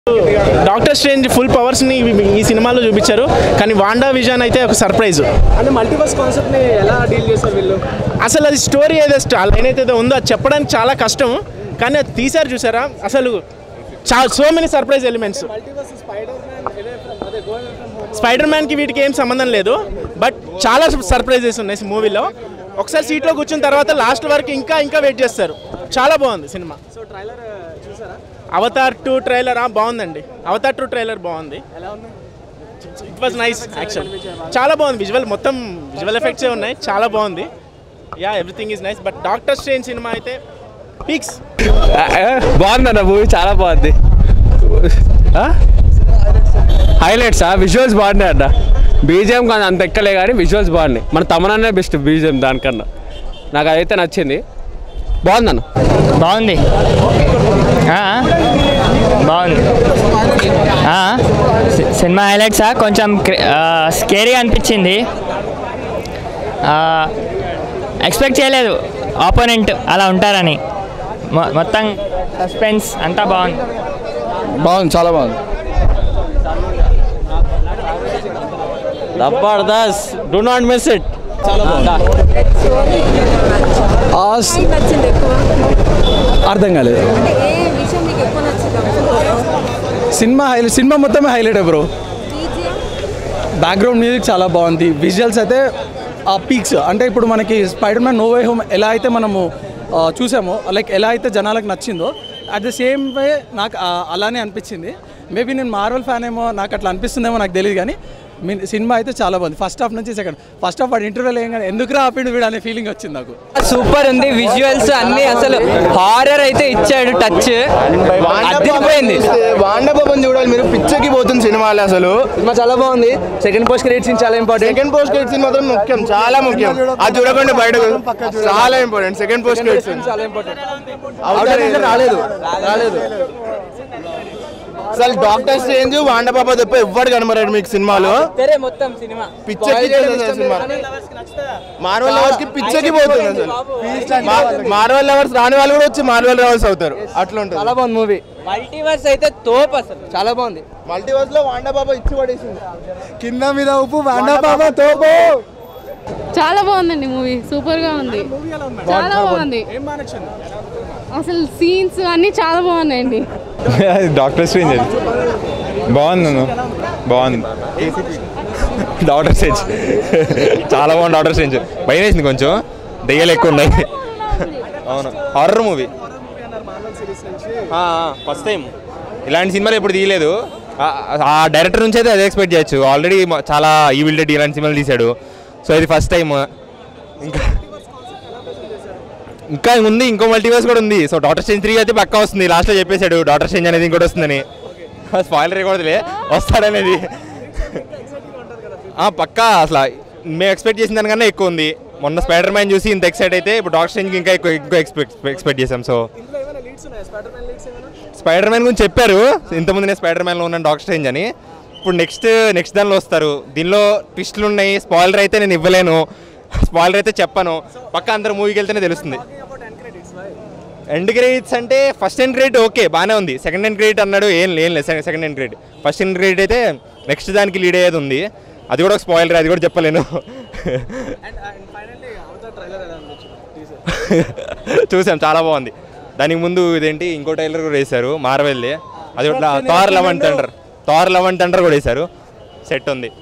doctor strange full పవర్స్ని ఈ సినిమాలో చూపించారు కానీ వాండా విజన్ అయితే ఒక సర్ప్రైజ్ అంటే మల్టీవర్స్ కాన్సెప్ట్ ని ఎలా డీల్ చేస్తారు వీళ్ళు అసలు అది స్టోరీ ఏదో ఆ లైన్ అయితే ఏదో ఉందో అది చెప్పడానికి చాలా కష్టం కానీ అది తీశారు చూసారా అసలు చా so many surprise elements multiverse Spider Man away from- అదే గోయింగ్ ఫ్రమ్ హోమ్ స్పైడర్ మ్యాన్కి వీటికి ఏం సంబంధం లేదు బట్ చాలా సర్ప్రైజెస్ ఉన్నాయి మూవీలో ఒకసారి సీట్లో కూర్చున్న తర్వాత లాస్ట్ వరకు ఇంకా ఇంకా వెయిట్ చేస్తారు చాలా బాగుంది సినిమా సో ట్రైలర్ చూసారా అవతార్ టూ ట్రైలర్ బాగుందండి అవతార్ టూ ట్రైలర్ బాగుంది ఎలా ఉంది ఇట్ వాజ్ నైస్ యాక్షన్ చాలా బాగుంది విజువల్ మొత్తం విజువల్ ఎఫెక్ట్సే ఉన్నాయి చాలా బాగుంది yeah everything is nice but Doctor Strange సినిమా అయితే పీక్స్ బాగుందన్న మూవీ చాలా బాగుంది హైలైట్స్ విజువల్స్ బాగున్నాయి అన్న బీజిఎం కానీ అంత ఎక్కలే కానీ విజువల్స్ బాగున్నాయి మన తమనన్నే బెస్ట్ బీజిఎం దానికన్నా నాకు అదైతే నచ్చింది బాగుందన్న బాగుంది ఆ, బాగుంది ఆ, సి- సినిమా హైలైట్సా కొంచెం స్కేరీ అనిపించింది ఎక్స్పెక్ట్ చేయలేదు ఆపోనెంట్ అలా ఉంటారని మొ- మొత్తం సస్పెన్స్ అంతా బాగుంది బాగుంది చాలా బాగుంది జబర్దస్త్ డూ నాట్ మిస్ ఇట్ ఆ స్- ఏం నచ్చింది ఎక్కువ అర్థం కాలేదు అంటే ఏ విషయం మీకు ఎక్కువ నచ్చింది సినిమా హైలైట్ సినిమా మొత్తమే highlight bro BGM background music చాలా బాగుంది విజువల్స్ అయితే ఆ పీక్స్ అంటే ఇప్పుడు మనకి Spider Man No Way Home ఎలా అయితే మనము ఆ, చూసామో లైక్ ఎలా అయితే జనాలకు నచ్చిందో అట్ ద సేమ్ వే నాకు ఆ, అలానే అనిపించింది మేబీ నేను మార్వల్ ఫ్యాన్ ఏమో నాకు అట్లా అనిపిస్తుందేమో నాకు తెలియదు కానీ మీ సినిమా అయితే చాలా బాగుంది ఫస్ట్ హాఫ్ నుంచి సెకండ్ ఫస్ట్ హాఫ్ వాడు ఇంటర్వ్యూలో ఏం కానీ ఎందుకు ఆపిండు వీడు అనే ఫీలింగ్ వచ్చింది నాకు సూపర్ ఉంది విజువల్స్ అన్ని అసలు హారర్ అయితే ఇచ్చాడు టచ్ అదిరిపోయింది వాండబాబుని చూడాలి మీరు పిచ్చకి పోతుంది సినిమాలు అసలు సినిమా చాలా బాగుంది సెకండ్ పోస్ట్ క్రెడిట్ సీన్ చాలా important second post credit scene మాత్రం ముఖ్యం చాలా ముఖ్యం అది చూడకుండా బయట చాలా important second post credit scene చాలా ఇంపార్టెంట్ అవుటర్ రాలేదు రాలేదు అసలు డాక్టర్ స్ట్రేంజ్ వాండబాబు తప్ప ఎవ్వడు కనబడాడు మీకు సినిమాలో తెరే మొత్తం సినిమా పిచ్చకి సినిమా మార్వల్ లవర్స్ కి పిచ్చకి పోతుంది అసలు మార్వల్ లవర్స్ రాని వాళ్ళు కూడా వచ్చి మార్వల్ లవర్స్ అవుతారు అట్లా ఉంటుంది చాలా బాగుంది మూవీ మల్టీవర్స్ అయితే తోపు అసలు చాలా బాగుంది మల్టీవర్స్ లో వాండబాబు ఇచ్చి పడేసింది కింద మీద ఉప్పు బాబా తోపు చాలా బాగుందండి మూవీ సూపర్ గా ఉంది చాలా బాగుంది ఏం బాగా నచ్చింది అసలు సీన్స్ అన్ని చాలా బాగున్నాయండి డాక్టర్ స్ట్రేంజ్ అది బాగుంది నువ్వు బాగుంది డాక్టర్ స్ట్రేంజ్ చాలా బాగుంది డాక్టర్ స్ట్రేంజ్ భయం వేసింది కొంచెం దెయ్యాలు ఎక్కువ ఉన్నాయి అవును హారర్ మూవీ ఫస్ట్ టైం ఇలాంటి సినిమాలు ఎప్పుడు తీయలేదు ఆ- ఆ డైరెక్టర్ నుంచి అయితే అదే ఎక్స్పెక్ట్ చేయొచ్చు ఆల్రెడీ చాలా ఈ విల్డెడ్ ఇలాంటి సినిమాలు తీశాడు సో ఇది ఫస్ట్ టైం ఇంకా ఇంకా ఉంది ఇంకో మల్టీవర్స్ కూడా ఉంది సో డాక్టర్ స్ట్రేంజ్ త్రీ అయితే పక్కా వస్తుంది లాస్ట్లో చెప్పేశాడు డాక్టర్ స్ట్రేంజ్ అనేది ఇంకోటి వస్తుందని స్పాయిలర్ రేయకూడదులే వస్తాడనేది ఆ, పక్కా అసలు మేము ఎక్స్పెక్ట్ చేసిన దానికన్నా ఎక్కువ ఉంది మొన్న స్పైడర్ మ్యాన్ చూసి ఇంత ఎక్సైట్ అయితే ఇప్పుడు డాక్టర్ స్ట్రేంజ్కి ఇంకా ఎక్కువ ఎక్కువ ఎక్స్పెక్ట్ ఎక్స్పెక్ట్ చేసాం సో ఇందులో ఏమైనా లీడ్స్ ఉన్నాయా స్పైడర్ మ్యాన్ లీడ్స్ ఏమైనా స్పైడర్ మ్యాన్ గురించి చెప్పారు ఇంతకుముందు నేను స్పైడర్ మ్యాన్లో ఉన్నాను డాక్టర్ స్ట్రేంజ్ అని ఇప్పుడు నెక్స్ట్ నెక్స్ట్ దానిలో వస్తారు దీనిలో ట్విస్టులు ఉన్నాయి స్పాయిలర్ అయితే నేను ఇవ్వలేను స్పాయిలర్ అయితే చెప్పను పక్క అందరూ మూవీకి వెళ్తేనే తెలుస్తుంది about end credits end grades అంటే ఫస్ట్ ఎండ్ గ్రేడ్ ఓకే బాగానే ఉంది సెకండ్ ఎండ్ గ్రేడ్ అన్నాడు ఏం ఏం లేదు second end grade first end grade అయితే నెక్స్ట్ దానికి లీడ్ అయ్యేది ఉంది అది కూడా ఒక స్పాయిలర్ అది కూడా చెప్పలేను and and finally Avatar trailer ఎలా అనిపించింది చూసాం చాలా బాగుంది దానికి ముందు ఇదేంటి ఇంకో టైలర్ కూడా వేశారు మార్వెల్ది అది ఒకటి Thor eleven thunder Thor eleven thunder కూడా వేశారు సెట్ ఉంది